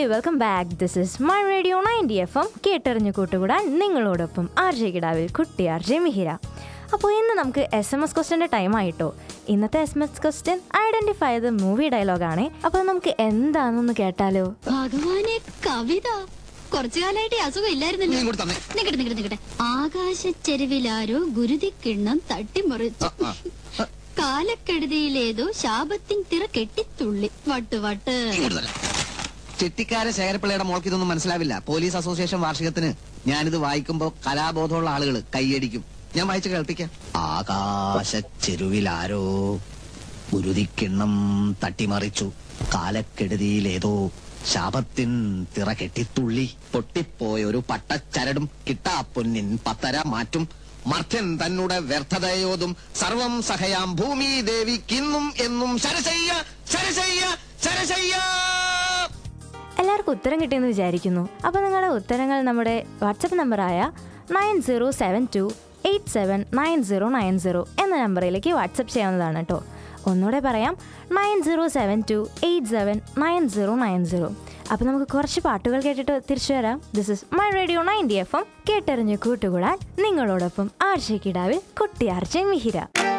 Welcome back this is my radio ninety F M കേട്ടറിഞ്ഞു കൂട്ടുകൂടാൻ നിങ്ങളോടൊപ്പം ആർ ജെ കിടാവിൽ കുട്ടി ആർ ജെ മിഹിര അപ്പോൾ ഇന്ന് നമുക്ക് എസ് എം എസ് ക്വസ്റ്റ്യൻ്റെ ടൈം ആയിട്ടോ ഇന്നത്തെ S M S question identify ചെയ്ത് മൂവി ഡയലോഗാണ് അപ്പോൾ നമുക്ക് എന്താണെന്നൊന്ന് കേട്ടാലോ ഭഗവാനെ കവിത കുറച്ചു കാലായിട്ട് ഈ അസുഖം ഇല്ലായിരുന്നല്ലോ നീ ഇങ്ങോട്ട് തന്നെ. നിക്കട്ടെ നിക്കട്ടെ നിക്കട്ടെ ആകാശച്ചെരുവിലാരോ ഗുരുതിക്കിണ്ണം തട്ടിമറിച്ചു ആ, ആ. കാലക്കെടുതിയിലേതോ ശാപത്തിൻ തിറ കെട്ടിത്തുള്ളി വട്ട് വട്ട് ഇങ്ങോട്ട് തന്നെ. ചെട്ടിക്കാര ശേഖരപ്പിള്ളയുടെ മോൾക്ക് ഇതൊന്നും മനസ്സിലാവില്ല പോലീസ് അസോസിയേഷൻ വാർഷികത്തിന് ഞാനിത് വായിക്കുമ്പോ കലാബോധമുള്ള ആളുകൾ കൈയടിക്കും ഞാൻ വായിച്ച് കേൾപ്പിക്കാം ആകാശച്ചെരുവിലാരോ ഗുരുതിക്കിണ്ണം തട്ടിമറിച്ചു കാലക്കെടുതിയിലേതോ ശാപത്തിൻ തിറ കെട്ടിത്തുള്ളി പൊട്ടിപ്പോയ ഒരു പട്ടച്ചരടും കിട്ടാപ്പൊന്നിൻ പത്തര മാറ്റും മർത്യൻ തന്നുടെ വ്യർത്ഥതയോതും സർവം സഹയാം ഭൂമി ദേവിക്കിന്നും എന്നും ശരശയ്യ ശരശയ്യ ശരശയ്യ എല്ലാവർക്കും ഉത്തരം കിട്ടിയെന്ന് വിചാരിക്കുന്നു അപ്പോൾ നിങ്ങളുടെ ഉത്തരങ്ങൾ നമ്മുടെ വാട്സപ്പ് നമ്പറായ nine zero seven two eight seven nine zero nine zero എന്ന നമ്പറിലേക്ക് വാട്സപ്പ് ചെയ്യാവുന്നതാണ് കേട്ടോ ഒന്നുകൂടെ പറയാം nine zero seven two eight seven nine zero nine zero അപ്പോൾ നമുക്ക് കുറച്ച് പാട്ടുകൾ കേട്ടിട്ട് തിരിച്ചു വരാം this is my radio ninety F M കേട്ടറിഞ്ഞ് കൂട്ടുകൂടാൻ നിങ്ങളോടൊപ്പം ആർജെ കിടാവിൽ കുട്ടി ആർജെ മിഹിര